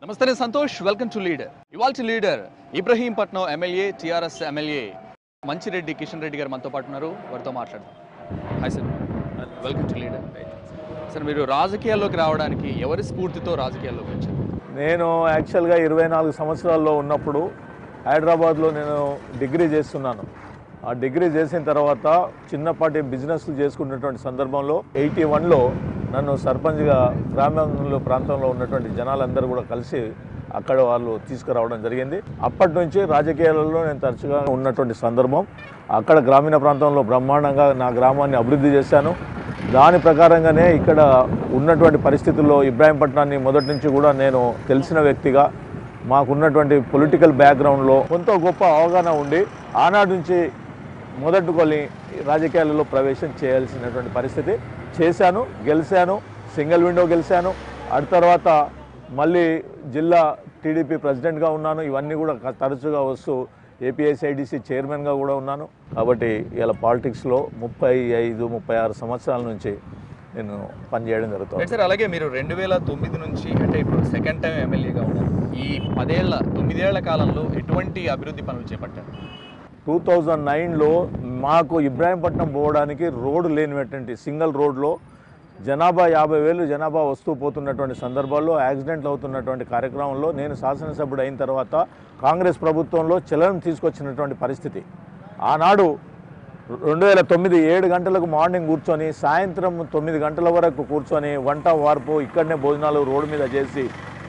నమస్తే నేను Santosh welcome to leader ఇవాల్టి leader Ibrahimpatnam MLA TRS MLA Manchireddy Kishan Reddy గారు మనతో పాటు ఉన్నారు వారితో మాట్లాడదాం hi sir welcome to leader sir మీరు రాజకీయాల్లోకి రావడానికి ఎవరి స్ఫూర్తితో రాజకీయాల్లోకి వచ్చారు నేను యాక్చువల్గా ఇరవై నాలుగు సంవత్సరాల్లో ఉన్నప్పుడు హైదరాబాద్లో నేను డిగ్రీ చేస్తున్నాను ఆ డిగ్రీ చేసిన తర్వాత చిన్నపాటి బిజినెస్లు చేసుకున్నటువంటి సందర్భంలో ఎయిటీ వన్లో నన్ను సర్పంచ్గా గ్రామంలో ప్రాంతంలో ఉన్నటువంటి జనాలందరూ కూడా కలిసి అక్కడ వాళ్ళు తీసుకురావడం జరిగింది అప్పటి నుంచి రాజకీయాలలో నేను తరచుగా ఉన్నటువంటి సందర్భం అక్కడ గ్రామీణ ప్రాంతంలో బ్రహ్మాండంగా నా గ్రామాన్ని అభివృద్ధి చేశాను దాని ప్రకారంగానే ఇక్కడ ఉన్నటువంటి పరిస్థితుల్లో ఇబ్రాహీంపట్నాన్ని మొదటి నుంచి కూడా నేను తెలిసిన వ్యక్తిగా మాకున్నటువంటి పొలిటికల్ బ్యాక్గ్రౌండ్లో కొంత గొప్ప అవగాహన ఉండి ఆనాటి నుంచి మొదటికొని రాజకీయాలలో ప్రవేశం చేయాల్సినటువంటి పరిస్థితి చేశాను గెలిచాను సింగిల్ విండో గెలిచాను ఆ తర్వాత మళ్ళీ జిల్లా టీడీపీ ప్రెసిడెంట్గా ఉన్నాను ఇవన్నీ కూడా క- తరచుగా వస్తూ ఏపీఎస్ఐడిసి చైర్మన్గా కూడా ఉన్నాను కాబట్టి ఇలా పాలిటిక్స్లో ముప్పై ఐదు ముప్పై ఆరు సంవత్సరాల నుంచి నేను పనిచేయడం జరుగుతుంది రైట్ సార్ అలాగే మీరు రెండు వేల తొమ్మిది నుంచి అంటే ఇప్పుడు సెకండ్ టైం ఎమ్మెల్యేగా ఉన్నారు ఈ పదేళ్ల తొమ్మిదేళ్ల కాలంలో ఎటువంటి అభివృద్ధి పనులు చేపట్టారు టూ థౌజండ్ నైన్లో మాకు ఇబ్రాహీంపట్నం పోవడానికి రోడ్డు లేనిటువంటి సింగిల్ రోడ్లో జనాభా యాభై వేలు జనాభా వస్తూ పోతున్నటువంటి సందర్భాల్లో యాక్సిడెంట్లు అవుతున్నటువంటి కార్యక్రమంలో నేను శాసనసభ్యుడు అయిన తర్వాత కాంగ్రెస్ ప్రభుత్వంలో చలనం తీసుకొచ్చినటువంటి పరిస్థితి ఆనాడు రెండు వేల తొమ్మిది ఏడు గంటలకు మార్నింగ్ కూర్చొని సాయంత్రం తొమ్మిది గంటల వరకు కూర్చొని వంట వార్పు ఇక్కడనే భోజనాలు రోడ్డు మీద చేసి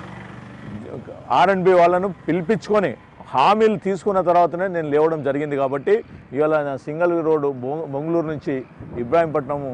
ఆర్ఎండ్బి వాళ్ళను పిలిపించుకొని హామీలు తీసుకున్న తర్వాతనే నేను లేవడం జరిగింది కాబట్టి ఇవాళ నా సింగిల్ రోడ్డు బొ- బొంగళూరు నుంచి ఇబ్రాహీంపట్నము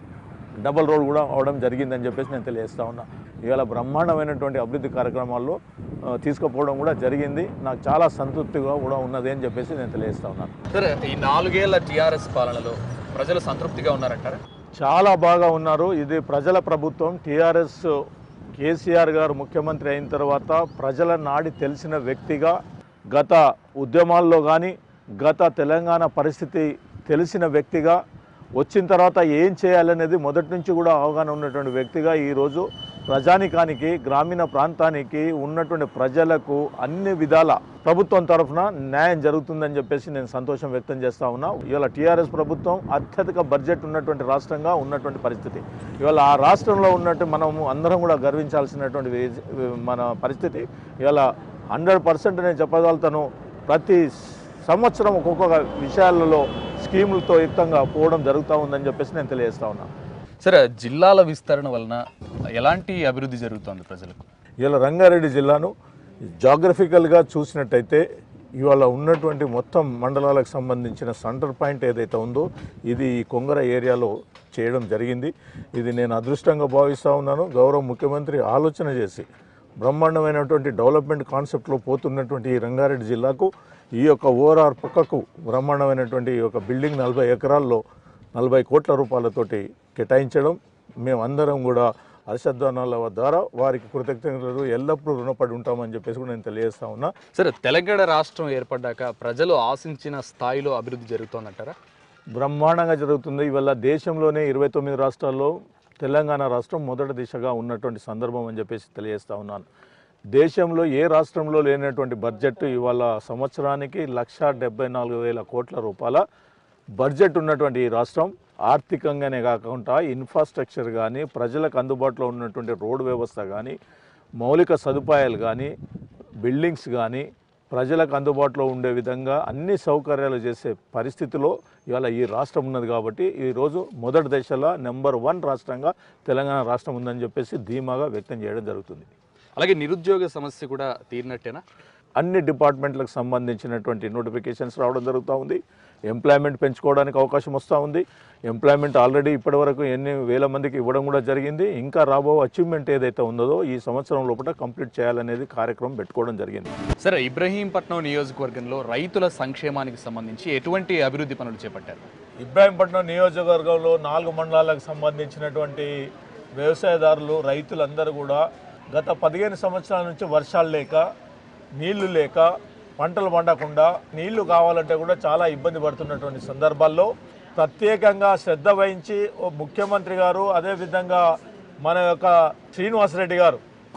డబల్ రోడ్ కూడా అవడం జరిగిందని చెప్పేసి నేను తెలియజేస్తా ఉన్నా ఇవాళ బ్రహ్మాండమైనటువంటి అభివృద్ధి కార్యక్రమాల్లో ఆ, తీసుకుపోవడం కూడా జరిగింది నాకు చాలా సంతృప్తిగా కూడా ఉన్నది అని చెప్పేసి నేను తెలియజేస్తా ఉన్నాను సార్ ఈ నాలుగేళ్ల టీఆర్ఎస్ పాలనలో ప్రజలు సంతృప్తిగా ఉన్నారంటారా చాలా బాగా ఉన్నారు ఇది ప్రజల ప్రభుత్వం టీఆర్ఎస్ కేసీఆర్ గారు ముఖ్యమంత్రి అయిన తర్వాత ప్రజల నాడి తెలిసిన వ్యక్తిగా గత ఉద్యమాల్లో కానీ గత తెలంగాణ పరిస్థితి తెలిసిన వ్యక్తిగా వచ్చిన తర్వాత ఏం చేయాలనేది మొదటి నుంచి కూడా అవగాహన ఉన్నటువంటి వ్యక్తిగా ఈరోజు ప్రజానికానికి గ్రామీణ ప్రాంతానికి ఉన్నటువంటి ప్రజలకు అన్ని విధాల ప్రభుత్వం తరఫున న్యాయం జరుగుతుందని చెప్పేసి నేను సంతోషం వ్యక్తం చేస్తా ఉన్నా ఇవాళ టీఆర్ఎస్ ప్రభుత్వం అత్యధిక బడ్జెట్ ఉన్నటువంటి రాష్ట్రంగా ఉన్నటువంటి పరిస్థితి ఇవాళ ఆ రాష్ట్రంలో ఉన్నట్టు మనము అందరం కూడా గర్వించాల్సినటువంటి వే- మన పరిస్థితి ఇవాళ హండ్రెడ్ పర్సెంట్ నేను చెప్పగలుగుతాను ప్రతి సంవత్సరం ఒక్కొక్క విషయాలలో స్కీములతో యుక్తంగా పోవడం జరుగుతూ ఉందని చెప్పేసి నేను తెలియజేస్తా ఉన్నా సరే జిల్లాల విస్తరణ వలన ఎలాంటి అభివృద్ధి జరుగుతోంది ప్రజలకు ఇవాళ రంగారెడ్డి జిల్లాను జాగ్రఫికల్గా చూసినట్టయితే ఇవాళ ఉన్నటువంటి మొత్తం మండలాలకు సంబంధించిన సెంటర్ పాయింట్ ఏదైతే ఉందో ఇది ఈ కొంగర ఏరియాలో చేయడం జరిగింది ఇది నేను అదృష్టంగా భావిస్తూ ఉన్నాను గౌరవ ముఖ్యమంత్రి ఆలోచన చేసి బ్రహ్మాండమైనటువంటి డెవలప్మెంట్ కాన్సెప్ట్లో పోతున్నటువంటి ఈ రంగారెడ్డి జిల్లాకు ఈ యొక్క ఓఆర్ఆర్ పక్కకు బ్రహ్మాండమైనటువంటి ఈ యొక్క బిల్డింగ్ నలభై ఎకరాల్లో నలభై కోట్ల రూపాయలతోటి కేటాయించడం మేమందరం కూడా హర్షధ్వానాల ద్వారా వారికి కృతజ్ఞతలు ఎల్లప్పుడూ రుణపడి ఉంటామని చెప్పేసి కూడా నేను తెలియజేస్తా ఉన్నా సరే తెలంగాణ రాష్ట్రం ఏర్పడ్డాక ప్రజలు ఆశించిన స్థాయిలో అభివృద్ధి జరుగుతోందంటారా బ్రహ్మాండంగా జరుగుతుంది ఇవాళ దేశంలోనే ఇరవై తొమ్మిది రాష్ట్రాల్లో తెలంగాణ రాష్ట్రం మొదటి దిశగా ఉన్నటువంటి సందర్భం అని చెప్పేసి తెలియజేస్తా ఉన్నాను దేశంలో ఏ రాష్ట్రంలో లేనటువంటి బడ్జెట్ ఇవాళ సంవత్సరానికి లక్ష డెబ్బై నాలుగు వేల కోట్ల రూపాయల బడ్జెట్ ఉన్నటువంటి ఈ రాష్ట్రం ఆర్థికంగానే కాకుండా ఇన్ఫ్రాస్ట్రక్చర్ కానీ ప్రజలకు అందుబాటులో ఉన్నటువంటి రోడ్డు వ్యవస్థ కానీ మౌలిక సదుపాయాలు కానీ బిల్డింగ్స్ కానీ ప్రజలకు అందుబాటులో ఉండే విధంగా అన్ని సౌకర్యాలు చేసే పరిస్థితిలో ఇవాళ ఈ రాష్ట్రం ఉన్నది కాబట్టి ఈరోజు మొదటి దశలో నెంబర్ వన్ రాష్ట్రంగా తెలంగాణ రాష్ట్రం ఉందని చెప్పేసి ధీమాగా వ్యక్తం చేయడం జరుగుతుంది అలాగే నిరుద్యోగ సమస్య కూడా తీరినట్టేనా అన్ని డిపార్ట్మెంట్లకు సంబంధించినటువంటి నోటిఫికేషన్స్ రావడం జరుగుతూ ఉంది ఎంప్లాయ్మెంట్ పెంచుకోవడానికి అవకాశం వస్తూ ఉంది ఎంప్లాయ్మెంట్ ఆల్రెడీ ఇప్పటివరకు ఎన్ని వేల మందికి ఇవ్వడం కూడా జరిగింది ఇంకా రాబో అచీవ్మెంట్ ఏదైతే ఉందో ఈ సంవత్సరం లోపల కంప్లీట్ చేయాలనేది కార్యక్రమం పెట్టుకోవడం జరిగింది సరే ఇబ్రహీంపట్నం నియోజకవర్గంలో రైతుల సంక్షేమానికి సంబంధించి ఎటువంటి అభివృద్ధి పనులు చేపట్టారు ఇబ్రాహీంపట్నం నియోజకవర్గంలో నాలుగు మండలాలకు సంబంధించినటువంటి వ్యవసాయదారులు రైతులందరూ కూడా గత పదిహేను సంవత్సరాల నుంచి వర్షాలు లేక నీళ్లు లేక పంటలు పండకుండా నీళ్లు కావాలంటే కూడా చాలా ఇబ్బంది పడుతున్నటువంటి సందర్భాల్లో ప్రత్యేకంగా శ్రద్ధ వహించి ఓ ముఖ్యమంత్రి గారు అదేవిధంగా మన యొక్క శ్రీనివాసరెడ్డి గారు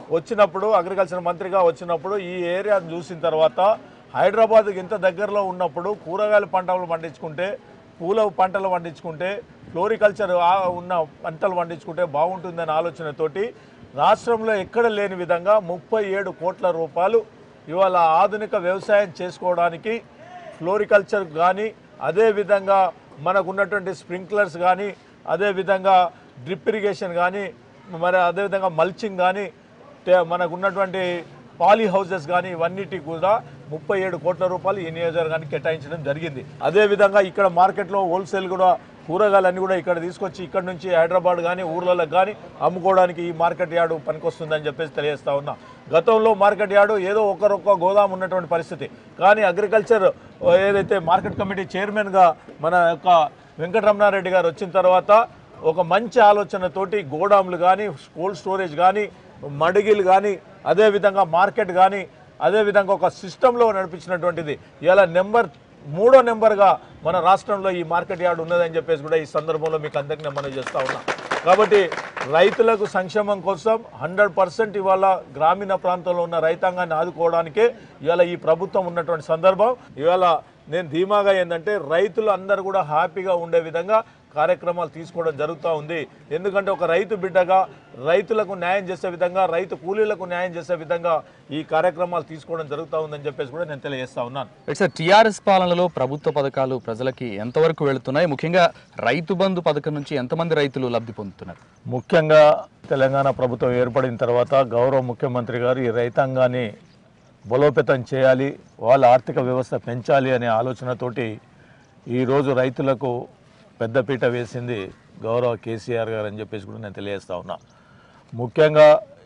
వచ్చినప్పుడు అగ్రికల్చర్ మంత్రిగా వచ్చినప్పుడు ఈ ఏరియాను చూసిన తర్వాత హైదరాబాద్కి ఇంత దగ్గరలో ఉన్నప్పుడు కూరగాయల పంటలు పండించుకుంటే పూల పంటలు పండించుకుంటే ఫ్లోరికల్చర్ ఆ- ఉన్న పంటలు పండించుకుంటే బాగుంటుందనే ఆలోచనతోటి రాష్ట్రంలో ఎక్కడ లేని విధంగా ముప్పై ఏడు కోట్ల రూపాయలు ఇవాళ ఆధునిక వ్యవసాయం చేసుకోవడానికి ఫ్లోరికల్చర్ కానీ అదేవిధంగా మనకు ఉన్నటువంటి స్ప్రింక్లర్స్ కానీ అదేవిధంగా డ్రిప్ ఇరిగేషన్ కానీ మరి అదేవిధంగా మల్చింగ్ కానీ టే- మనకు ఉన్నటువంటి పాలీ హౌసెస్ కానీ ఇవన్నిటికి కూడా ముప్పై ఏడు కోట్ల రూపాయలు ఈ నియోజకవర్గానికి కేటాయించడం జరిగింది అదేవిధంగా ఇక్కడ మార్కెట్లో హోల్సేల్ కూడా కూరగాయలన్నీ కూడా ఇక్కడ తీసుకొచ్చి ఇక్కడ నుంచి హైదరాబాద్ కానీ ఊర్లలో కానీ అమ్ముకోవడానికి ఈ మార్కెట్ యార్డు పనికొస్తుందని చెప్పేసి తెలియజేస్తా ఉన్నా గతంలో మార్కెట్ యార్డు ఏదో ఒకరొక్క గోదాం ఉన్నటువంటి పరిస్థితి కానీ అగ్రికల్చర్ ఏదైతే మార్కెట్ కమిటీ చైర్మన్గా మన యొక్క వెంకటరమణారెడ్డి గారు వచ్చిన తర్వాత ఒక మంచి ఆలోచనతోటి గోడాంలు కానీ కోల్డ్ స్టోరేజ్ కానీ మడిగిలు కానీ అదేవిధంగా మార్కెట్ కానీ అదేవిధంగా ఒక సిస్టంలో నడిపించినటువంటిది ఇలా నెంబర్ మూడో నెంబర్గా మన రాష్ట్రంలో ఈ మార్కెట్ యార్డ్ ఉన్నదని చెప్పేసి కూడా ఈ సందర్భంలో మీకు అందరికీ నేను మనవి చేస్తా ఉన్నా కాబట్టి రైతులకు సంక్షేమం కోసం హండ్రెడ్ పర్సెంట్ ఇవాళ గ్రామీణ ప్రాంతంలో ఉన్న రైతాంగాన్ని ఆదుకోవడానికే ఇవాళ ఈ ప్రభుత్వం ఉన్నటువంటి సందర్భం ఇవాళ నేను ధీమాగా ఏంటంటే రైతులు అందరూ కూడా హ్యాపీగా ఉండే విధంగా కార్యక్రమాలు తీసుకోవడం జరుగుతూ ఉంది ఎందుకంటే ఒక రైతు బిడ్డగా రైతులకు న్యాయం చేసే విధంగా రైతు కూలీలకు న్యాయం చేసే విధంగా ఈ కార్యక్రమాలు తీసుకోవడం జరుగుతూ ఉందని చెప్పేసి కూడా నేను తెలియజేస్తా ఉన్నాను రైట్ సార్ టీఆర్ఎస్ పాలనలో ప్రభుత్వ పథకాలు ప్రజలకి ఎంతవరకు వెళుతున్నాయి ముఖ్యంగా రైతు బంధు పథకం నుంచి ఎంతమంది రైతులు లబ్ధి పొందుతున్నారు ముఖ్యంగా తెలంగాణ ప్రభుత్వం ఏర్పడిన తర్వాత గౌరవ ముఖ్యమంత్రి గారు ఈ రైతాంగాన్ని బలోపేతం చేయాలి వాళ్ళ ఆర్థిక వ్యవస్థ పెంచాలి అనే ఆలోచనతోటి ఈరోజు రైతులకు పెద్దపీట వేసింది గౌరవ కేసీఆర్ గారు అని చెప్పేసి కూడా నేను తెలియజేస్తా ఉన్నా ముఖ్యంగా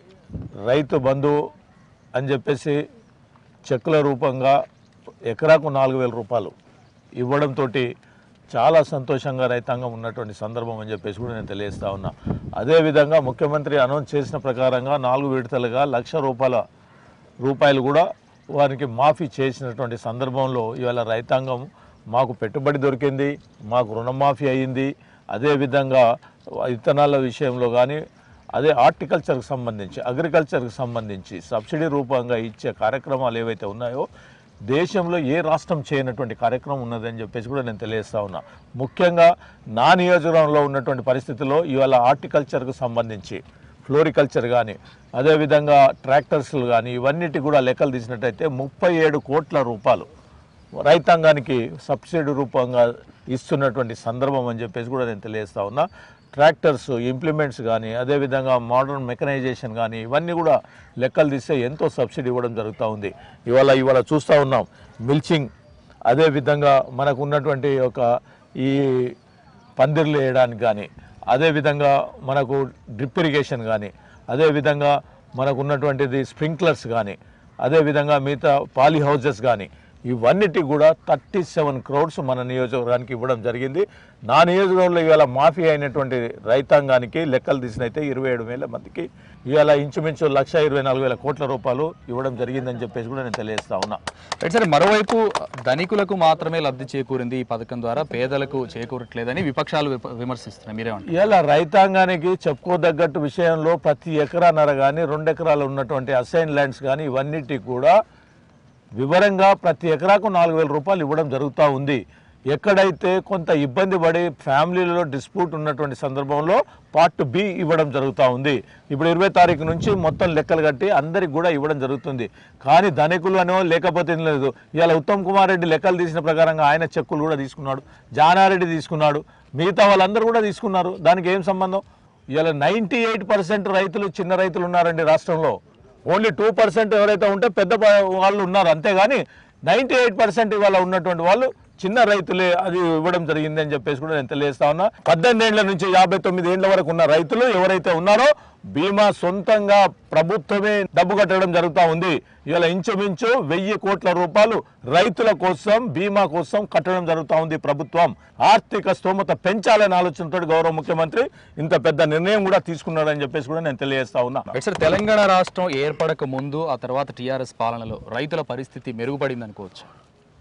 రైతు బంధు అని చెప్పేసి చెక్కుల రూపంగా ఎకరాకు నాలుగు వేల రూపాయలు ఇవ్వడంతో చాలా సంతోషంగా రైతాంగం ఉన్నటువంటి సందర్భం అని చెప్పేసి కూడా నేను తెలియజేస్తా ఉన్నా అదేవిధంగా ముఖ్యమంత్రి అనౌన్స్ చేసిన ప్రకారంగా నాలుగు విడతలుగా లక్ష రూపాయల రూపాయలు కూడా వారికి మాఫీ చేసినటువంటి సందర్భంలో ఇవాళ రైతాంగం మాకు పెట్టుబడి దొరికింది మాకు రుణమాఫీ అయ్యింది అదేవిధంగా విత్తనాల విషయంలో కానీ అదే హార్టికల్చర్కి సంబంధించి అగ్రికల్చర్కి సంబంధించి సబ్సిడీ రూపంగా ఇచ్చే కార్యక్రమాలు ఏవైతే ఉన్నాయో దేశంలో ఏ రాష్ట్రం చేయనటువంటి కార్యక్రమం ఉన్నదని చెప్పేసి కూడా నేను తెలియజేస్తా ఉన్నా ముఖ్యంగా నా నియోజకవర్గంలో ఉన్నటువంటి పరిస్థితుల్లో ఇవాళ హార్టికల్చర్కు సంబంధించి ఫ్లోరికల్చర్ కానీ అదేవిధంగా ట్రాక్టర్స్లు కానీ ఇవన్నిటి కూడా లెక్కలు తీసినట్టయితే ముప్పై ఏడు కోట్ల రూపాయలు రైతాంగానికి సబ్సిడీ రూపంగా ఇస్తున్నటువంటి సందర్భం అని చెప్పేసి కూడా నేను తెలియజేస్తా ఉన్నా ట్రాక్టర్స్ ఇంప్లిమెంట్స్ కానీ అదేవిధంగా మోడర్న్ మెకనైజేషన్ కానీ ఇవన్నీ కూడా లెక్కలు తీస్తే ఎంతో సబ్సిడీ ఇవ్వడం జరుగుతూ ఉంది ఇవాళ ఇవాళ చూస్తూ ఉన్నాం మిల్చింగ్ అదేవిధంగా మనకు ఉన్నటువంటి ఒక ఈ పందిర్లు వేయడానికి కానీ అదేవిధంగా మనకు డ్రిప్ ఇరిగేషన్ కానీ అదేవిధంగా మనకు ఉన్నటువంటిది స్ప్రింక్లర్స్ కానీ అదేవిధంగా మిగతా పాలీ హౌజెస్ కానీ ఇవన్నిటికి కూడా థర్టీ సెవెన్ క్రోడ్స్ మన నియోజకవర్గానికి ఇవ్వడం జరిగింది నా నియోజకవర్గంలో ఇవాళ మాఫీ అయినటువంటి రైతాంగానికి లెక్కలు తీసినైతే ఇరవై ఏడు వేల మందికి ఇవాళ ఇంచుమించు లక్ష ఇరవై నాలుగు వేల కోట్ల రూపాయలు ఇవ్వడం జరిగిందని చెప్పేసి కూడా నేను తెలియజేస్తా ఉన్నా రైట్ సార్ మరోవైపు ధనికులకు మాత్రమే లబ్ధి చేకూరింది ఈ పథకం ద్వారా పేదలకు చేకూరట్లేదని విపక్షాలు విప- విమర్శిస్తున్నాయి మీరేమంటారు ఇలా రైతాంగానికి చెప్పుకోదగ్గట్టు విషయంలో ప్రతి ఎకరాన్నర కానీ రెండు ఎకరాలు ఉన్నటువంటి అసైన్ ల్యాండ్స్ కానీ ఇవన్నిటికి కూడా వివరంగా ప్రతి ఎకరాకు నాలుగు వేల రూపాయలు ఇవ్వడం జరుగుతూ ఉంది ఎక్కడైతే కొంత ఇబ్బంది పడి ఫ్యామిలీలో డిస్ప్యూట్ ఉన్నటువంటి సందర్భంలో పార్ట్ బి ఇవ్వడం జరుగుతూ ఉంది ఇప్పుడు ఇరవై తారీఖు నుంచి మొత్తం లెక్కలు కట్టి అందరికి కూడా ఇవ్వడం జరుగుతుంది కానీ ధనికులు అనో లేకపోతే ఏం లేదు ఇవాళ ఉత్తమ్ కుమార్ రెడ్డి లెక్కలు తీసిన ప్రకారంగా ఆయన చెక్కులు కూడా తీసుకున్నాడు జానారెడ్డి తీసుకున్నాడు మిగతా వాళ్ళందరూ కూడా తీసుకున్నారు దానికి ఏం సంబంధం ఇవాళ నైంటీ ఎయిట్ పర్సెంట్ రైతులు చిన్న రైతులు ఉన్నారండి రాష్ట్రంలో ఓన్లీ టూ పర్సెంట్ ఎవరైతే ఉంటే పెద్ద ప- వాళ్ళు ఉన్నారు అంతేగాని నైంటీ ఎయిట్ పర్సెంట్ ఇవాళ ఉన్నటువంటి వాళ్ళు చిన్న రైతులే అది ఇవ్వడం జరిగింది అని చెప్పేసి కూడా నేను తెలియజేస్తా ఉన్నా పద్దెనిమిది ఏళ్ల నుంచి యాభై తొమ్మిది ఏళ్ల వరకు ఉన్న రైతులు ఎవరైతే ఉన్నారో బీమా సొంతంగా ప్రభుత్వమే డబ్బు కట్టడం జరుగుతూ ఉంది ఇవాళ ఇంచుమించు వెయ్యి కోట్ల రూపాయలు రైతుల కోసం బీమా కోసం కట్టడం జరుగుతూ ఉంది ప్రభుత్వం ఆర్థిక స్తోమత పెంచాలనే ఆలోచనతో గౌరవ ముఖ్యమంత్రి ఇంత పెద్ద నిర్ణయం కూడా తీసుకున్నాడని చెప్పేసి కూడా నేను తెలియజేస్తా ఉన్నా రైట్ సార్ తెలంగాణ రాష్ట్రం ఏర్పడక ముందు ఆ తర్వాత టీఆర్ఎస్ పాలనలో రైతుల పరిస్థితి మెరుగుపడింది అనుకోవచ్చు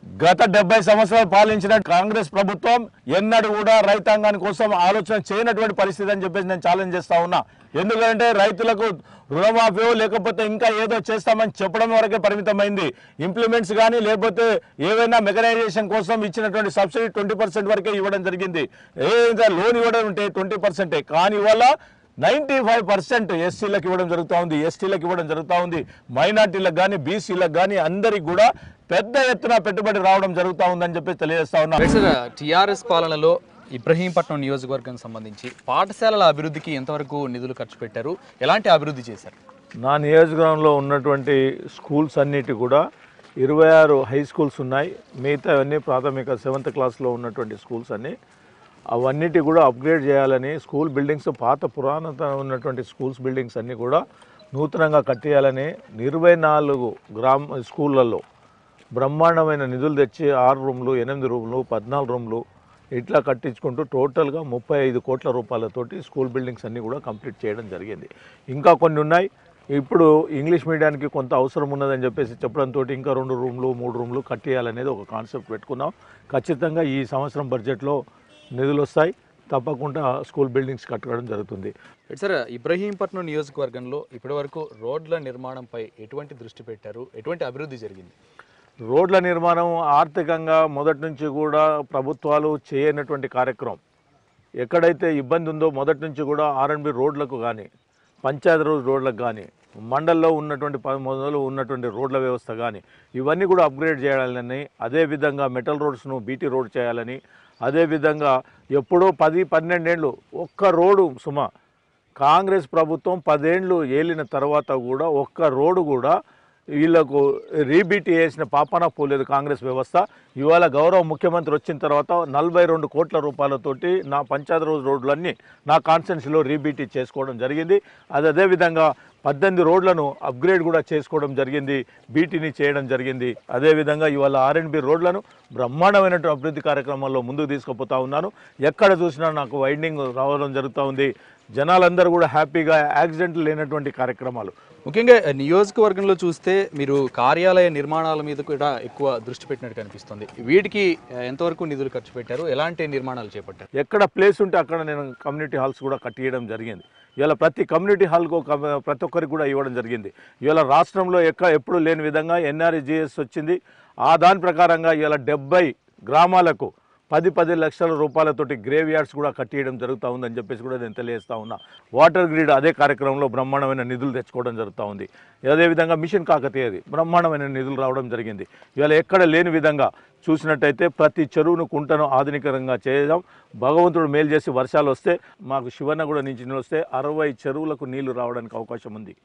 గత డెబ్బై సంవత్సరాలు పాలించిన కాంగ్రెస్ ప్రభుత్వం ఎన్నడూ కూడా రైతాంగాని కోసం ఆలోచన చేయనటువంటి పరిస్థితి అని చెప్పేసి నేను ఛాలెంజ్ చేస్తా ఉన్నా ఎందుకంటే రైతులకు రుణమాఫీ లేకపోతే ఇంకా ఏదో చేస్తామని చెప్పడం వరకే పరిమితమైంది ఇంప్లిమెంట్స్ కానీ లేకపోతే ఏవైనా మెకనైజేషన్ కోసం ఇచ్చినటువంటి సబ్సిడీ ట్వంటీ పర్సెంట్ వరకే ఇవ్వడం జరిగింది ఏదైనా లోన్ ఇవ్వడం ఉంటే ట్వంటీ పర్సెంటే కానీ ఇవాళ నైంటీ ఫైవ్ పర్సెంట్ ఎస్సీలకు ఇవ్వడం జరుగుతూ ఉంది ఎస్టీలకు ఇవ్వడం జరుగుతూ ఉంది మైనార్టీలకు కానీ బీసీలకు కానీ అందరికి కూడా పెద్ద ఎత్తున పెట్టుబడి రావడం జరుగుతూ ఉందని చెప్పి తెలియజేస్తా ఉన్నా రైట్ సార్ టీఆర్ఎస్ పాలనలో ఇబ్రహీంపట్నం నియోజకవర్గం సంబంధించి పాఠశాలల అభివృద్ధికి ఎంతవరకు నిధులు ఖర్చు పెట్టారు ఎలాంటి అభివృద్ధి చేశారు నా నియోజకవర్గంలో ఉన్నటువంటి స్కూల్స్ అన్నిటి కూడా ఇరవై ఆరు హై స్కూల్స్ ఉన్నాయి మిగతా అన్నీ ప్రాథమిక సెవెంత్ క్లాస్లో ఉన్నటువంటి స్కూల్స్ అన్నీ అవన్నిటి కూడా అప్గ్రేడ్ చేయాలని స్కూల్ బిల్డింగ్స్ పాత పురాణత ఉన్నటువంటి స్కూల్స్ బిల్డింగ్స్ అన్నీ కూడా నూతనంగా కట్టేయాలని ఇరవై నాలుగు గ్రామ స్కూళ్ళల్లో బ్రహ్మాండమైన నిధులు తెచ్చి ఆరు రూమ్లు ఎనిమిది రూమ్లు పద్నాలుగు రూమ్లు ఇట్లా కట్టించుకుంటూ టోటల్గా ముప్పై ఐదు కోట్ల రూపాయలతోటి స్కూల్ బిల్డింగ్స్ అన్నీ కూడా కంప్లీట్ చేయడం జరిగింది ఇంకా కొన్ని ఉన్నాయి ఇప్పుడు ఇంగ్లీష్ మీడియానికి కొంత అవసరం ఉన్నదని చెప్పేసి చెప్పడంతో ఇంకా రెండు రూమ్లు మూడు రూమ్లు కట్టేయాలనేది ఒక కాన్సెప్ట్ పెట్టుకున్నాం ఖచ్చితంగా ఈ సంవత్సరం బడ్జెట్లో నిధులు వస్తాయి తప్పకుండా స్కూల్ బిల్డింగ్స్ కట్టడం జరుగుతుంది రైట్ సార్ ఇబ్రహీంపట్నం నియోజకవర్గంలో ఇప్పటివరకు రోడ్ల నిర్మాణంపై ఎటువంటి దృష్టి పెట్టారు ఎటువంటి అభివృద్ధి జరిగింది రోడ్ల నిర్మాణం ఆర్థికంగా మొదటి నుంచి కూడా ప్రభుత్వాలు చేయనటువంటి కార్యక్రమం ఎక్కడైతే ఇబ్బంది ఉందో మొదటి నుంచి కూడా ఆర్ఎండ్బి రోడ్లకు కానీ పంచాయతీ రోడ్ రోడ్లకు కానీ మండల్లో ఉన్నటువంటి ప- మొదలు ఉన్నటువంటి రోడ్ల వ్యవస్థ కానీ ఇవన్నీ కూడా అప్గ్రేడ్ చేయాలని అదేవిధంగా మెటల్ రోడ్స్ను బీటీ రోడ్ చేయాలని అదేవిధంగా ఎప్పుడో పది పన్నెండేళ్ళు ఒక్క రోడ్డు సుమ కాంగ్రెస్ ప్రభుత్వం పదేండ్లు ఏలిన తర్వాత కూడా ఒక్క రోడ్డు కూడా వీళ్ళకు రీబీటీ వేసిన పాపాన పోలేదు కాంగ్రెస్ వ్యవస్థ ఇవాళ గౌరవ ముఖ్యమంత్రి వచ్చిన తర్వాత నలభై రెండు కోట్ల రూపాయలతోటి నా పంచాయతీ రోజు రోడ్లన్నీ నా కాన్స్టెన్సీలో రీబీటీ చేసుకోవడం జరిగింది అది అదేవిధంగా పద్దెనిమిది రోడ్లను అప్గ్రేడ్ కూడా చేసుకోవడం జరిగింది బీటీని చేయడం జరిగింది అదేవిధంగా ఇవాళ ఆర్ఎన్బి రోడ్లను బ్రహ్మాండమైనటువంటి అభివృద్ధి కార్యక్రమాల్లో ముందుకు తీసుకుపోతా ఉన్నాను ఎక్కడ చూసినా నాకు వైండింగ్ రావడం జరుగుతూ ఉంది జనాలందరూ కూడా హ్యాపీగా యాక్సిడెంట్లు లేనటువంటి కార్యక్రమాలు ముఖ్యంగా నియోజకవర్గంలో చూస్తే మీరు కార్యాలయ నిర్మాణాల మీద కూడా ఎక్కువ దృష్టి పెట్టినట్టు కనిపిస్తుంది వీటికి ఆ, ఎంతవరకు నిధులు ఖర్చు పెట్టారు ఎలాంటి నిర్మాణాలు చేపట్టారు ఎక్కడ ప్లేస్ ఉంటే అక్కడ నేను కమ్యూనిటీ హాల్స్ కూడా కట్టియడం జరిగింది ఇవాళ ప్రతి కమ్యూనిటీ హాల్కు ఒక- ప్రతి ఒక్కరికి కూడా ఇవ్వడం జరిగింది ఇవాళ రాష్ట్రంలో ఎక్క ఎప్పుడు లేని విధంగా ఎన్ఆర్జిఎస్ వచ్చింది ఆ దాని ప్రకారంగా ఇవాళ డెబ్బై గ్రామాలకు పది పది లక్షల రూపాయలతోటి గ్రేవ్ యార్డ్స్ కూడా కట్టియడం జరుగుతూ ఉందని చెప్పేసి కూడా నేను తెలియజేస్తా ఉన్నా వాటర్ గ్రిడ్ అదే కార్యక్రమంలో బ్రహ్మాండమైన నిధులు తెచ్చుకోవడం జరుగుతూ ఉంది అదేవిధంగా మిషన్ కాకతీయది బ్రహ్మాండమైన నిధులు రావడం జరిగింది ఇవాళ ఎక్కడ లేని విధంగా చూసినట్టయితే ప్రతి చెరువును కుంటను ఆధునికంగా చేయడం భగవంతుడు మేలు చేసి వర్షాలు వస్తే మాకు శివన్న కూడా నుంచి నీళ్ళు వస్తే అరవై చెరువులకు నీళ్లు రావడానికి అవకాశం ఉంది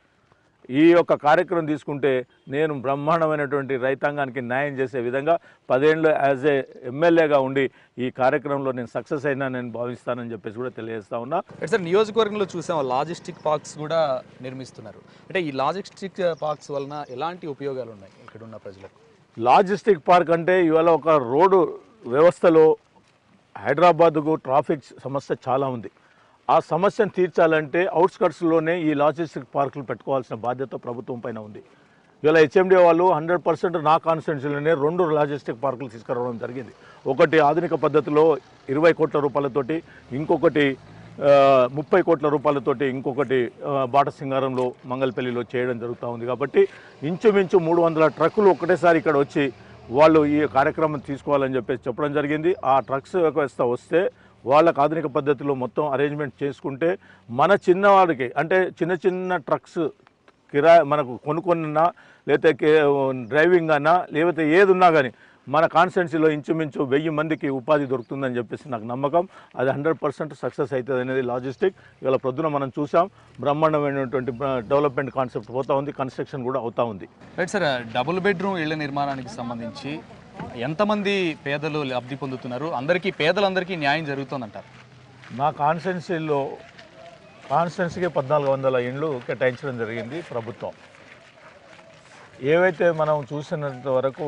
ఈ యొక్క కార్యక్రమం తీసుకుంటే నేను బ్రహ్మాండమైనటువంటి రైతాంగానికి న్యాయం చేసే విధంగా పదేళ్ళు యాజ్ ఏ ఎమ్మెల్యేగా ఉండి ఈ కార్యక్రమంలో నేను సక్సెస్ అయినా నేను భావిస్తానని చెప్పేసి కూడా తెలియజేస్తా ఉన్నా అంటే సార్ నియోజకవర్గంలో చూసాం లాజిస్టిక్ పార్క్స్ కూడా నిర్మిస్తున్నారు అంటే ఈ లాజిస్టిక్ పార్క్స్ వలన ఎలాంటి ఉపయోగాలు ఉన్నాయి ఇక్కడ ఉన్న ప్రజలకు లాజిస్టిక్ పార్క్ అంటే ఇవాళ ఒక రోడ్డు వ్యవస్థలో హైదరాబాద్కు ట్రాఫిక్ సమస్య చాలా ఉంది ఆ సమస్యను తీర్చాలంటే అవుట్స్కట్స్లోనే ఈ లాజిస్టిక్ పార్కులు పెట్టుకోవాల్సిన బాధ్యత ప్రభుత్వం పైన ఉంది ఇవాళ హెచ్ఎండి వాళ్ళు హండ్రెడ్ పర్సెంట్ నా కాన్స్టిట్యున్సీలోనే రెండు లాజిస్టిక్ పార్కులు తీసుకురావడం జరిగింది ఒకటి ఆధునిక పద్ధతిలో ఇరవై కోట్ల రూపాయలతోటి ఇంకొకటి ఆ, ముప్పై కోట్ల రూపాయలతోటి ఇంకొకటి ఆ, బాటసింగారంలో మంగళపల్లిలో చేయడం జరుగుతూ ఉంది కాబట్టి ఇంచుమించు మూడు వందల ట్రక్కులు ఒకటేసారి ఇక్కడ వచ్చి వాళ్ళు ఈ కార్యక్రమం తీసుకోవాలని చెప్పేసి చెప్పడం జరిగింది ఆ ట్రక్స్ వ్యవస్థ వస్తే వాళ్ళకు ఆధునిక పద్ధతిలో మొత్తం అరేంజ్మెంట్ చేసుకుంటే మన చిన్నవాడికి అంటే చిన్న చిన్న ట్రక్స్ కిరాయి మనకు కొనుక్కున్నా లేకపోతే కే- డ్రైవింగ్ అన్నా లేకపోతే ఏది ఉన్నా కానీ మన కాన్స్టిట్యున్సీలో ఇంచుమించు వెయ్యి మందికి ఉపాధి దొరుకుతుందని చెప్పేసి నాకు నమ్మకం అది హండ్రెడ్ పర్సెంట్ సక్సెస్ అవుతుంది అనేది లాజిస్టిక్ ఇవాళ ప్రొద్దున మనం చూసాం బ్రహ్మాండమైనటువంటి డెవలప్మెంట్ కాన్సెప్ట్ పోతా ఉంది కన్స్ట్రక్షన్ కూడా అవుతా ఉంది రైట్ సార్ డబుల్ బెడ్రూమ్ ఇళ్ల నిర్మాణానికి సంబంధించి ఎంతమంది పేదలు లబ్ధి పొందుతున్నారు అందరికీ పేదలందరికీ న్యాయం జరుగుతుందంటారు నా కాన్స్టిట్యున్సీలో కాన్స్టిట్యున్సీకి పద్నాలుగు వందల ఇండ్లు కేటాయించడం జరిగింది ప్రభుత్వం ఏవైతే మనం చూసినంత వరకు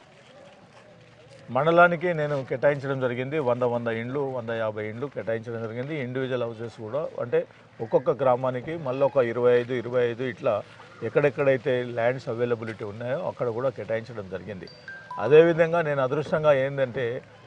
మండలానికి నేను కేటాయించడం జరిగింది వంద వంద ఇండ్లు వంద యాభై ఇండ్లు కేటాయించడం జరిగింది ఇండివిజువల్ హౌసెస్ కూడా అంటే ఒక్కొక్క గ్రామానికి మళ్ళీ ఒక ఇరవై ఐదు ఇరవై ఐదు ఇట్లా ఎక్కడెక్కడైతే ల్యాండ్స్ అవైలబిలిటీ ఉన్నాయో అక్కడ కూడా కేటాయించడం జరిగింది అదేవిధంగా నేను అదృష్టంగా ఏంటంటే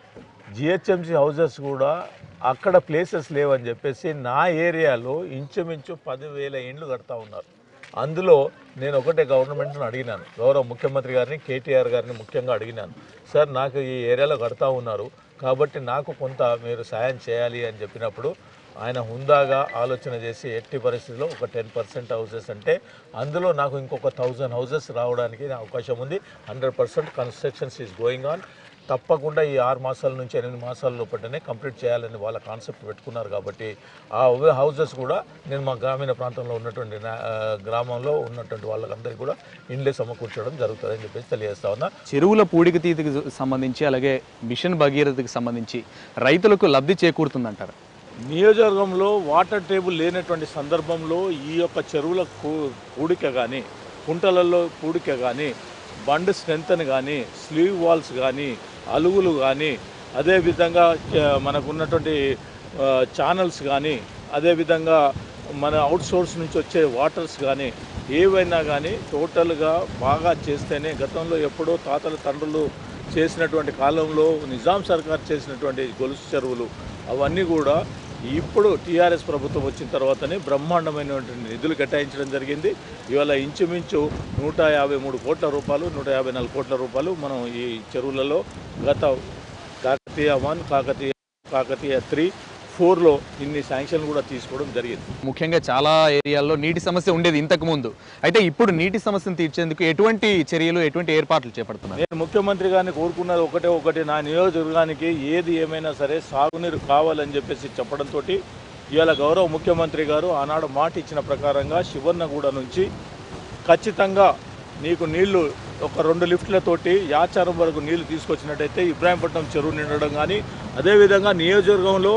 జిహెచ్ఎంసీ హౌజెస్ కూడా అక్కడ ప్లేసెస్ లేవని చెప్పేసి నా ఏరియాలో ఇంచుమించు పదివేల ఇండ్లు కడతా ఉన్నారు అందులో నేను ఒకటే గవర్నమెంట్ని అడిగినాను గౌరవ ముఖ్యమంత్రి గారిని కేటీఆర్ గారిని ముఖ్యంగా అడిగినాను సార్ నాకు ఈ ఏరియాలో కడతా ఉన్నారు కాబట్టి నాకు కొంత మీరు సాయం చేయాలి అని చెప్పినప్పుడు ఆయన హుందాగా ఆలోచన చేసి ఎట్టి పరిస్థితుల్లో ఒక టెన్ పర్సెంట్ హౌసెస్ అంటే అందులో నాకు ఇంకొక థౌజండ్ హౌసెస్ రావడానికి అవకాశం ఉంది hundred percent constructions is going on తప్పకుండా ఈ ఆరు మాసాల నుంచి ఎనిమిది మాసాల లోపలనే కంప్లీట్ చేయాలని వాళ్ళ కాన్సెప్ట్ పెట్టుకున్నారు కాబట్టి ఆ హౌసెస్ కూడా నేను మా గ్రామీణ ప్రాంతంలో ఉన్నటువంటి నా- ఆ, గ్రామంలో ఉన్నటువంటి వాళ్ళకందరికీ కూడా ఇండ్లే సమకూర్చడం జరుగుతుందని చెప్పేసి తెలియజేస్తా ఉన్నా చెరువుల పూడిక తీతికి సంబంధించి అలాగే మిషన్ భగీరథకి సంబంధించి రైతులకు లబ్ధి చేకూరుతుందంటారు నియోజకవర్గంలో వాటర్ టేబుల్ లేనటువంటి సందర్భంలో ఈ యొక్క చెరువుల కూ- పూడిక కానీ కుంటలలో పూడిక కానీ బండ్ స్ట్రెంగ్త్ కానీ స్లీవ్ వాల్స్ కానీ అలుగులు కానీ అదేవిధంగా చ- మనకు ఉన్నటువంటి ఆ, ఛానల్స్ కానీ అదేవిధంగా మన అవుట్ సోర్స్ నుంచి వచ్చే వాటర్స్ కానీ ఏవైనా కానీ టోటల్గా బాగా చేస్తేనే గతంలో ఎప్పుడో తాతల తండ్రులు చేసినటువంటి కాలంలో నిజాం సర్కార్ చేసినటువంటి గొలుసు చెరువులు అవన్నీ కూడా ఇప్పుడు టీఆర్ఎస్ ప్రభుత్వం వచ్చిన తర్వాతనే బ్రహ్మాండమైనటువంటి నిధులు కేటాయించడం జరిగింది ఇవాళ ఇంచుమించు నూట యాభై మూడు కోట్ల రూపాయలు నూట యాభై నాలుగు కోట్ల రూపాయలు మనం ఈ చెరువులలో గత కాకతీయ వన్ కాకతీయ కాకతీయ త్రీ ఫోర్లో ఇన్ని శాంక్షన్ కూడా తీసుకోవడం జరిగింది ముఖ్యంగా చాలా ఏరియాల్లో నీటి సమస్య ఉండేది ఇంతకు ముందు అయితే ఇప్పుడు నీటి సమస్యను తీర్చేందుకు ఎటువంటి చర్యలు ఎటువంటి ఏర్పాట్లు చేపడుతున్నారు నేను ముఖ్యమంత్రి గారిని కోరుకున్నది ఒకటే ఒకటి నా నియోజకవర్గానికి ఏది ఏమైనా సరే సాగునీరు కావాలని చెప్పేసి చెప్పడంతో ఇవాళ గౌరవ ముఖ్యమంత్రి గారు ఆనాడు మాట ఇచ్చిన ప్రకారంగా శివన్నగూడ నుంచి ఖచ్చితంగా నీకు నీళ్లు ఒక రెండు లిఫ్ట్లతోటి యాచారం వరకు నీళ్లు తీసుకొచ్చినట్టయితే ఇబ్రాహీంపట్నం చెరువు నిండడం కానీ అదేవిధంగా నియోజకవర్గంలో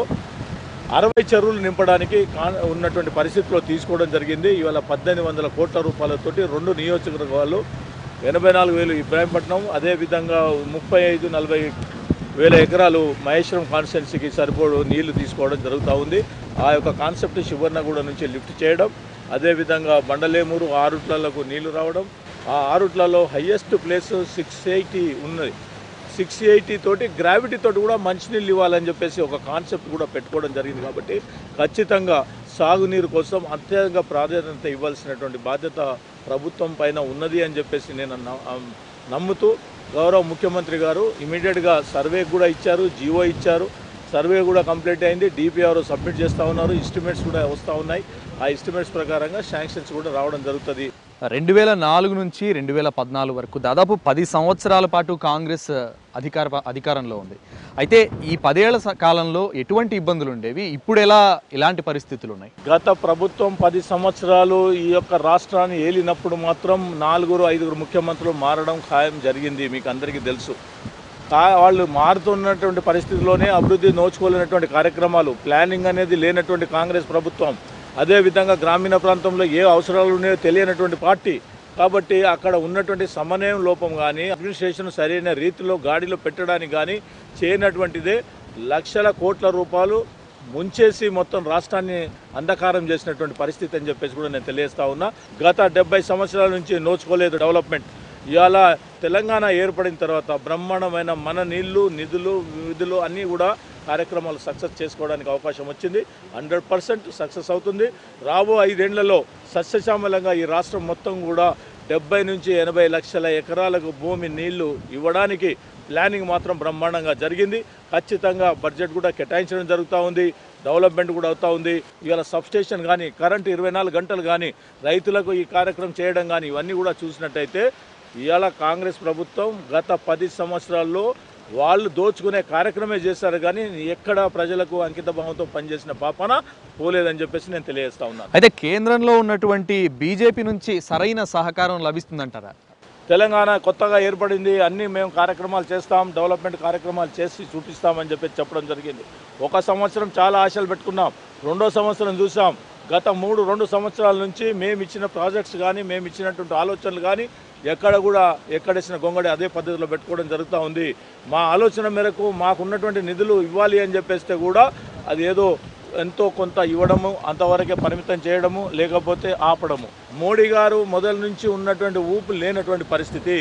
అరవై చెరువులు నింపడానికి కా- ఉన్నటువంటి పరిస్థితిలో తీసుకోవడం జరిగింది ఇవాళ పద్దెనిమిది వందల కోట్ల రూపాయలతోటి రెండు నియోజకవర్గాలు ఎనభై నాలుగు వేలు ఇబ్రాహీంపట్నం అదేవిధంగా ముప్పై ఐదు నలభై వేల ఎకరాలు మహేశ్వరం కాన్స్టిట్యున్సీకి సరిపోడు నీళ్లు తీసుకోవడం జరుగుతూ ఉంది ఆ యొక్క కాన్సెప్ట్ శివర్నగూడ నుంచి లిఫ్ట్ చేయడం అదేవిధంగా బండలేమూరు ఆరుట్లకు నీళ్లు రావడం ఆ ఆరుట్లలో హయ్యెస్ట్ ప్లేస్ సిక్స్ ఎయిటీ ఉన్నది సిక్స్ ఎయిటీ తోటి గ్రావిటీ తోటి కూడా మంచినీళ్ళు ఇవ్వాలని చెప్పేసి ఒక కాన్సెప్ట్ కూడా పెట్టుకోవడం జరిగింది కాబట్టి ఖచ్చితంగా సాగునీరు కోసం అత్యధిక ప్రాధాన్యత ఇవ్వాల్సినటువంటి బాధ్యత ప్రభుత్వం పైన ఉన్నది అని చెప్పేసి నేను న- నమ్ముతూ గౌరవ ముఖ్యమంత్రి గారు ఇమీడియట్గా సర్వే కూడా ఇచ్చారు జీవో ఇచ్చారు సర్వే కూడా కంప్లీట్ అయింది డిపిఆర్ సబ్మిట్ చేస్తూ ఉన్నారు ఎస్టిమేట్స్ కూడా వస్తూ ఉన్నాయి ఆ ఎస్టిమేట్స్ ప్రకారంగా శాంక్షన్స్ కూడా రావడం జరుగుతుంది రెండు వేల నాలుగు నుంచి రెండు వేల పద్నాలుగు వరకు దాదాపు పది సంవత్సరాల పాటు కాంగ్రెస్ అధికార అధికారంలో ఉంది అయితే ఈ పదేళ్ల స- కాలంలో ఎటువంటి ఇబ్బందులు ఉండేవి ఇప్పుడు ఎలా ఇలాంటి పరిస్థితులు ఉన్నాయి గత ప్రభుత్వం పది సంవత్సరాలు ఈ యొక్క రాష్ట్రాన్ని ఏలినప్పుడు మాత్రం నాలుగురు ఐదుగురు ముఖ్యమంత్రులు మారడం ఖాయం జరిగింది మీకు అందరికీ తెలుసు కా- వాళ్ళు మారుతున్నటువంటి పరిస్థితిలోనే అభివృద్ధి నోచుకోలేనటువంటి కార్యక్రమాలు ప్లానింగ్ అనేది లేనటువంటి కాంగ్రెస్ ప్రభుత్వం అదేవిధంగా గ్రామీణ ప్రాంతంలో ఏ అవసరాలు ఉన్నాయో తెలియనటువంటి పార్టీ కాబట్టి అక్కడ ఉన్నటువంటి సమన్వయం లోపం కానీ అడ్మినిస్ట్రేషన్ సరైన రీతిలో గాడిలో పెట్టడానికి కానీ చేయనటువంటిదే లక్షల కోట్ల రూపాయలు ముంచేసి మొత్తం రాష్ట్రాన్ని అంధకారం చేసినటువంటి పరిస్థితి అని చెప్పేసి కూడా నేను తెలియజేస్తా ఉన్నా గత డెబ్బై సంవత్సరాల నుంచి నోచుకోలేదు డెవలప్మెంట్ ఇవాళ తెలంగాణ ఏర్పడిన తర్వాత బ్రహ్మాండమైన మన నీళ్లు నిధులు విధులు అన్నీ కూడా కార్యక్రమాలు సక్సెస్ చేసుకోవడానికి అవకాశం వచ్చింది హండ్రెడ్ పర్సెంట్ సక్సెస్ అవుతుంది రాబో ఐదేళ్లలో సస్యశ్యామలంగా ఈ రాష్ట్రం మొత్తం కూడా డెబ్బై నుంచి ఎనభై లక్షల ఎకరాలకు భూమి నీళ్లు ఇవ్వడానికి ప్లానింగ్ మాత్రం బ్రహ్మాండంగా జరిగింది ఖచ్చితంగా బడ్జెట్ కూడా కేటాయించడం జరుగుతూ ఉంది డెవలప్మెంట్ కూడా అవుతూ ఉంది ఇవాళ సబ్స్టేషన్ కానీ కరెంట్ ఇరవై నాలుగు గంటలు కానీ రైతులకు ఈ కార్యక్రమం చేయడం కానీ ఇవన్నీ కూడా చూసినట్టయితే ఇవాళ కాంగ్రెస్ ప్రభుత్వం గత పది సంవత్సరాల్లో వాళ్ళు దోచుకునే కార్యక్రమే చేశారు కానీ ఎక్కడ ప్రజలకు అంకిత భావంతో పనిచేసిన పాపన పోలేదని చెప్పేసి నేను తెలియజేస్తా ఉన్నాను అయితే కేంద్రంలో ఉన్నటువంటి బీజేపీ నుంచి సరైన సహకారం లభిస్తుందంటారా తెలంగాణ కొత్తగా ఏర్పడింది అన్నీ మేము కార్యక్రమాలు చేస్తాం డెవలప్మెంట్ కార్యక్రమాలు చేసి చూపిస్తామని చెప్పి చెప్పడం జరిగింది ఒక సంవత్సరం చాలా ఆశలు పెట్టుకున్నాం రెండో సంవత్సరం చూసాం గత మూడు రెండు సంవత్సరాల నుంచి మేము ఇచ్చిన ప్రాజెక్ట్స్ కానీ మేము ఇచ్చినటువంటి ఆలోచనలు కానీ ఎక్కడ కూడా ఎక్కడేసిన గొంగడి అదే పద్ధతిలో పెట్టుకోవడం జరుగుతూ ఉంది మా ఆలోచన మేరకు మాకున్నటువంటి నిధులు ఇవ్వాలి అని చెప్పేస్తే కూడా అది ఏదో ఎంతో కొంత ఇవ్వడము అంతవరకే పరిమితం చేయడము లేకపోతే ఆపడము మోడీ గారు మొదల నుంచి ఉన్నటువంటి ఊపు లేనటువంటి పరిస్థితి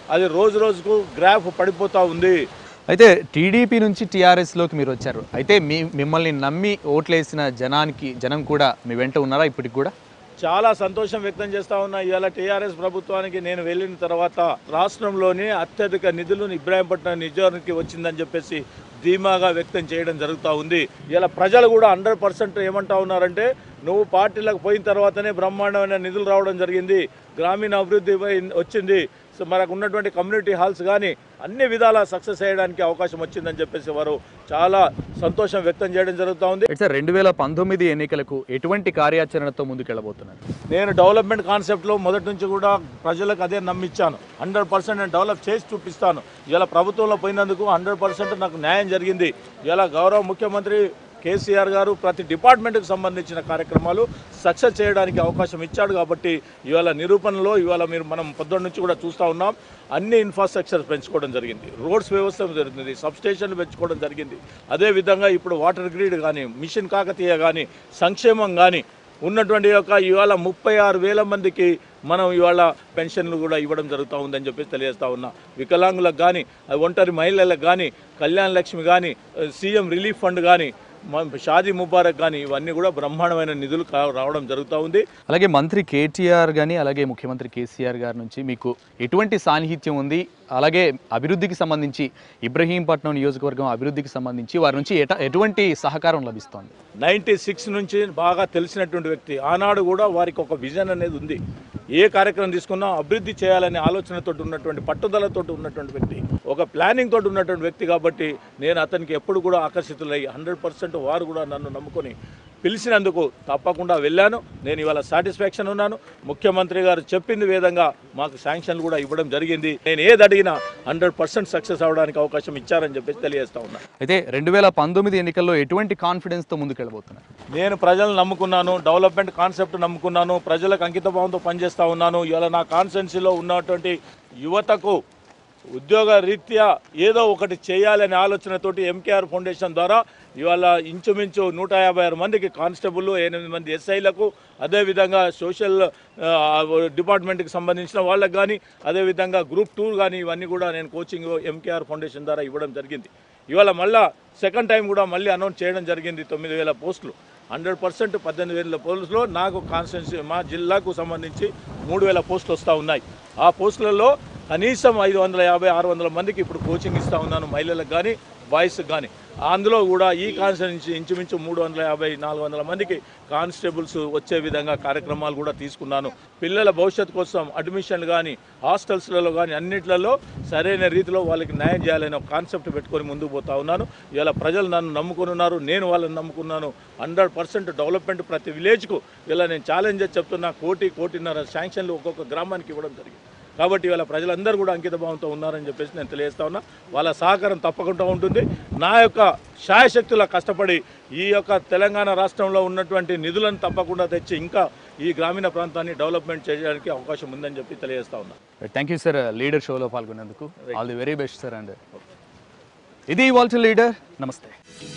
అది రోజు రోజుకు గ్రాఫ్ పడిపోతూ ఉంది అయితే టీడీపీ నుంచి టీఆర్ఎస్లోకి మీరు వచ్చారు అయితే మీ మిమ్మల్ని నమ్మి ఓట్లేసిన జనానికి జనం కూడా మీ వెంట ఉన్నారా ఇప్పటికి కూడా చాలా సంతోషం వ్యక్తం చేస్తా ఉన్నా ఇవాళ టీఆర్ఎస్ ప్రభుత్వానికి నేను వెళ్ళిన తర్వాత రాష్ట్రంలోని అత్యధిక నిధులు ఇబ్రాహీంపట్నం నిజానికి వచ్చిందని చెప్పేసి ధీమాగా వ్యక్తం చేయడం జరుగుతూ ఉంది ఇలా ప్రజలు కూడా హండ్రెడ్ పర్సెంట్ ఏమంటా ఉన్నారంటే నువ్వు పార్టీలకు పోయిన తర్వాతనే బ్రహ్మాండమైన నిధులు రావడం జరిగింది గ్రామీణ అభివృద్ధి పై- వచ్చింది సో మనకు ఉన్నటువంటి కమ్యూనిటీ హాల్స్ కానీ అన్ని విధాల సక్సెస్ చేయడానికి అవకాశం వచ్చిందని చెప్పేసి వారు చాలా సంతోషం వ్యక్తం చేయడం జరుగుతూ ఉంది సార్ రెండు వేల పంతొమ్మిది ఎన్నికలకు ఎటువంటి కార్యాచరణతో ముందుకెళ్ళబోతున్నారు నేను డెవలప్మెంట్ కాన్సెప్ట్లో మొదటి నుంచి కూడా ప్రజలకు అదే నమ్మిచ్చాను హండ్రెడ్ పర్సెంట్ నేను డెవలప్ చేసి చూపిస్తాను ఇలా ప్రభుత్వంలో పోయినందుకు హండ్రెడ్ పర్సెంట్ నాకు న్యాయం జరిగింది ఇలా గౌరవ ముఖ్యమంత్రి కేసీఆర్ గారు ప్రతి డిపార్ట్మెంట్కి సంబంధించిన కార్యక్రమాలు సక్సెస్ చేయడానికి అవకాశం ఇచ్చాడు కాబట్టి ఇవాళ నిరూపణలో ఇవాళ మీరు మనం పొద్దున్న నుంచి కూడా చూస్తూ ఉన్నాం అన్ని ఇన్ఫ్రాస్ట్రక్చర్ పెంచుకోవడం జరిగింది రోడ్స్ వ్యవస్థ జరిగింది సబ్స్టేషన్లు పెంచుకోవడం జరిగింది అదేవిధంగా ఇప్పుడు వాటర్ గ్రిడ్ కానీ మిషన్ కాకతీయ కానీ సంక్షేమం కానీ ఉన్నటువంటి యొక్క ఇవాళ ముప్పై ఆరు వేల మందికి మనం ఇవాళ పెన్షన్లు కూడా ఇవ్వడం జరుగుతూ ఉందని చెప్పేసి తెలియజేస్తా ఉన్నా వికలాంగులకు కానీ ఒంటరి మహిళలకు కానీ కళ్యాణ లక్ష్మి కానీ సీఎం రిలీఫ్ ఫండ్ కానీ మ- షాదీ ముబారక్ కానీ ఇవన్నీ కూడా బ్రహ్మాండమైన నిధులు కా- రావడం జరుగుతూ ఉంది అలాగే మంత్రి కేటీఆర్ కానీ అలాగే ముఖ్యమంత్రి కేసీఆర్ గారి నుంచి మీకు ఎటువంటి సాన్నిహిత్యం ఉంది అలాగే అభివృద్ధికి సంబంధించి ఇబ్రహీంపట్నం నియోజకవర్గం అభివృద్ధికి సంబంధించి వారి నుంచి ఎట ఎటువంటి సహకారం లభిస్తోంది నైంటీ సిక్స్ నుంచి బాగా తెలిసినటువంటి వ్యక్తి ఆనాడు కూడా వారికి ఒక విజన్ అనేది ఉంది ఏ కార్యక్రమం తీసుకున్నా అభివృద్ధి చేయాలనే ఆలోచనతో ఉన్నటువంటి పట్టుదలతో ఉన్నటువంటి వ్యక్తి ఒక ప్లానింగ్ తోటి ఉన్నటువంటి వ్యక్తి కాబట్టి నేను అతనికి ఎప్పుడు కూడా ఆకర్షితులై హండ్రెడ్ పర్సెంట్ వారు కూడా నన్ను నమ్ముకొని పిలిచినందుకు తప్పకుండా వెళ్ళాను నేను ఇవాళ సాటిస్ఫాక్షన్ ఉన్నాను ముఖ్యమంత్రి గారు చెప్పింది విధంగా మాకు శాంక్షన్లు కూడా ఇవ్వడం జరిగింది నేను ఏది అడిగినా హండ్రెడ్ పర్సెంట్ సక్సెస్ అవడానికి అవకాశం ఇచ్చారని చెప్పేసి తెలియజేస్తా ఉన్నాను అయితే రెండు వేల పంతొమ్మిది ఎన్నికల్లో ఎటువంటి కాన్ఫిడెన్స్తో ముందుకెళ్ళబోతున్నారు నేను ప్రజలను నమ్ముకున్నాను డెవలప్మెంట్ కాన్సెప్ట్ నమ్ముకున్నాను ప్రజలకు అంకిత భావంతో పనిచేస్తూ ఉన్నాను ఇవాళ నా కాన్స్టెన్సీలో ఉన్నటువంటి యువతకు ఉద్యోగ రీత్యా ఏదో ఒకటి చేయాలనే ఆలోచనతోటి ఎంకేఆర్ ఫౌండేషన్ ద్వారా ఇవాళ ఇంచుమించు నూట యాభై ఆరు మందికి కానిస్టేబుల్ ఎనిమిది మంది ఎస్ఐలకు అదేవిధంగా సోషల్ ఆ, డిపార్ట్మెంట్కి సంబంధించిన వాళ్ళకి కానీ అదేవిధంగా గ్రూప్ టూ కానీ ఇవన్నీ కూడా నేను కోచింగ్ ఎంకేఆర్ ఫౌండేషన్ ద్వారా ఇవ్వడం జరిగింది ఇవాళ మళ్ళా సెకండ్ టైం కూడా మళ్ళీ అనౌన్స్ చేయడం జరిగింది తొమ్మిది వేల పోస్టులు హండ్రెడ్ పర్సెంట్ పద్దెనిమిది వేల పోస్టులో నాకు కాన్స్టిట్యున్సీ మా జిల్లాకు సంబంధించి మూడు వేల పోస్టులు వస్తూ ఉన్నాయి ఆ పోస్టులలో కనీసం ఐదు వందల యాభై ఆరు వందల మందికి ఇప్పుడు కోచింగ్ ఇస్తూ ఉన్నాను మహిళలకు కానీ బాయ్స్కి కానీ అందులో కూడా ఈ కాన్స్టిట్యున్సీ ఇంచుమించు మూడు వందల యాభై నాలుగు వందల మందికి కానిస్టేబుల్స్ వచ్చే విధంగా కార్యక్రమాలు కూడా తీసుకున్నాను పిల్లల భవిష్యత్తు కోసం అడ్మిషన్లు కానీ హాస్టల్స్లలో కానీ అన్నిట్లలో సరైన రీతిలో వాళ్ళకి న్యాయం చేయాలనే ఒక కాన్సెప్ట్ పెట్టుకొని ముందుకు పోతా ఉన్నాను ఇలా ప్రజలు నన్ను నమ్ముకుని ఉన్నారు నేను వాళ్ళని నమ్ముకున్నాను హండ్రెడ్ పర్సెంట్ డెవలప్మెంట్ ప్రతి విలేజ్కు ఇలా నేను ఛాలెంజ్ చెప్తున్నా కోటి కోటిన్నర శాంక్షన్లు ఒక్కొక్క గ్రామానికి ఇవ్వడం జరిగింది కాబట్టి ఇవాళ ప్రజలందరూ కూడా అంకిత భావంతో ఉన్నారని చెప్పేసి నేను తెలియజేస్తా ఉన్నా వాళ్ళ సహకారం తప్పకుండా ఉంటుంది నా యొక్క శాయశక్తుల కష్టపడి ఈ యొక్క తెలంగాణ రాష్ట్రంలో ఉన్నటువంటి నిధులను తప్పకుండా తెచ్చి ఇంకా ఈ గ్రామీణ ప్రాంతాన్ని డెవలప్మెంట్ చేయడానికి అవకాశం ఉందని చెప్పి తెలియజేస్తా ఉన్నా థ్యాంక్ యూ సార్ లీడర్ షోలో పాల్గొన్నందుకు all the very best sir and ఇది ఇవాల్సిన లీడర్ నమస్తే